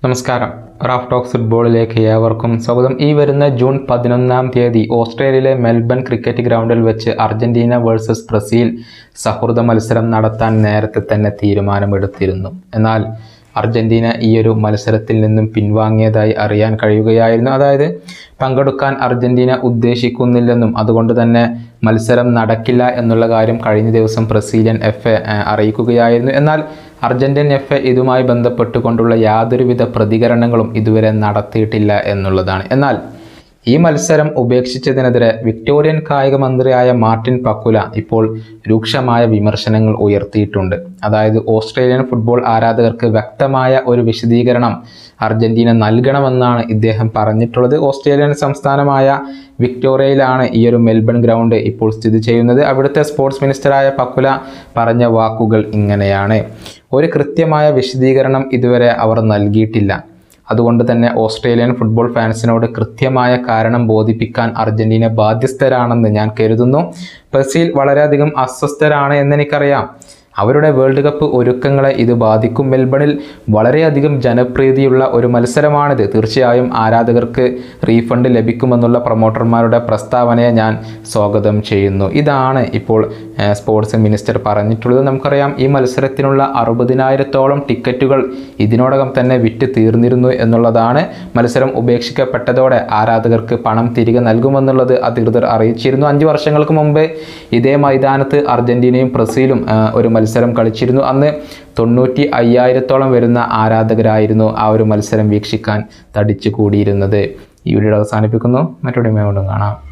നമസ്കാരം Raf talks ഫുട്ബോളിലേക്ക് ഏവർക്കും സ്വാഗതം ഈ വരുന്ന ജൂൺ പതിനൊന്നാം തീയതി ഓസ്ട്രേലിയയിലെ മെൽബൺ ക്രിക്കറ്റ് ഗ്രൗണ്ടിൽ വെച്ച് അർജന്റീന വേഴ്സസ് ബ്രസീൽ സൗഹൃദ മത്സരം നടത്താൻ നേരത്തെ തന്നെ തീരുമാനമെടുത്തിരുന്നു എന്നാൽ അർജന്റീന ഈ ഒരു മത്സരത്തിൽ നിന്നും പിൻവാങ്ങിയതായി അറിയാൻ കഴിയുകയായിരുന്നു അതായത് പങ്കെടുക്കാൻ അർജന്റീന ഉദ്ദേശിക്കുന്നില്ലെന്നും അതുകൊണ്ട് തന്നെ മത്സരം നടക്കില്ല എന്നുള്ള കാര്യം കഴിഞ്ഞ ദിവസം ബ്രസീലിയൻ എഫ് എ അറിയിക്കുകയായിരുന്നു എന്നാൽ അർജന്റീൻ എഫ് എ ഇതുമായി ബന്ധപ്പെട്ടുകൊണ്ടുള്ള യാതൊരുവിധ പ്രതികരണങ്ങളും ഇതുവരെ നടത്തിയിട്ടില്ല എന്നുള്ളതാണ് എന്നാൽ ഈ മത്സരം ഉപേക്ഷിച്ചതിനെതിരെ വിക്ടോറിയൻ കായിക മന്ത്രിയായ മാർട്ടിൻ പക്കുല ഇപ്പോൾ രൂക്ഷമായ വിമർശനങ്ങൾ ഉയർത്തിയിട്ടുണ്ട് അതായത് ഓസ്ട്രേലിയൻ ഫുട്ബോൾ ആരാധകർക്ക് വ്യക്തമായ ഒരു വിശദീകരണം അർജന്റീന നൽകണമെന്നാണ് ഇദ്ദേഹം പറഞ്ഞിട്ടുള്ളത് ഓസ്ട്രേലിയൻ സംസ്ഥാനമായ വിക്ടോറിയയിലാണ് ഈ ഒരു മെൽബൺ ഗ്രൗണ്ട് ഇപ്പോൾ സ്ഥിതി ചെയ്യുന്നത് അവിടുത്തെ സ്പോർട്സ് മിനിസ്റ്ററായ പക്കുല പറഞ്ഞ വാക്കുകൾ ഇങ്ങനെയാണ് ഒരു കൃത്യമായ വിശദീകരണം ഇതുവരെ അവർ നൽകിയിട്ടില്ല അതുകൊണ്ട് തന്നെ ഓസ്ട്രേലിയൻ ഫുട്ബോൾ ഫാൻസിനോട് കൃത്യമായ കാരണം ബോധിപ്പിക്കാൻ അർജന്റീന ബാധ്യസ്ഥരാണെന്ന് ഞാൻ കരുതുന്നു ബ്രസീൽ വളരെയധികം അസ്വസ്ഥരാണ് എന്നെനിക്കറിയാം അവരുടെ വേൾഡ് കപ്പ് ഒരുക്കങ്ങളെ ഇത് ബാധിക്കും മെൽബണിൽ വളരെയധികം ജനപ്രീതിയുള്ള ഒരു മത്സരമാണിത് തീർച്ചയായും ആരാധകർക്ക് റീഫണ്ട് ലഭിക്കുമെന്നുള്ള പ്രൊമോട്ടർമാരുടെ പ്രസ്താവനയെ ഞാൻ സ്വാഗതം ചെയ്യുന്നു ഇതാണ് ഇപ്പോൾ ഏഹ്, സ്പോർട്സ് മിനിസ്റ്റർ പറഞ്ഞിട്ടുള്ളത് നമുക്കറിയാം ഈ മത്സരത്തിനുള്ള അറുപതിനായിരത്തോളം ടിക്കറ്റുകൾ ഇതിനോടകം തന്നെ വിറ്റ് തീർന്നിരുന്നു എന്നുള്ളതാണ് മത്സരം ഉപേക്ഷിക്കപ്പെട്ടതോടെ ആരാധകർക്ക് പണം തിരികെ നൽകുമെന്നുള്ളത് അധികൃതർ അറിയിച്ചിരുന്നു അഞ്ച് വർഷങ്ങൾക്ക് മുമ്പ് ഇതേ മൈതാനത്ത് അർജന്റീനയും ബ്രസീലും ആ, ഒരു മത്സരം കളിച്ചിരുന്നു അന്ന് തൊണ്ണൂറ്റി അയ്യായിരത്തോളം വരുന്ന ആരാധകരായിരുന്നു ആ ഒരു മത്സരം വീക്ഷിക്കാൻ തടിച്ചു കൂടിയിരുന്നത് ഈ വീഡിയോ അവസാനിപ്പിക്കുന്നു മറ്റൊരു കൊണ്ടും കാണാം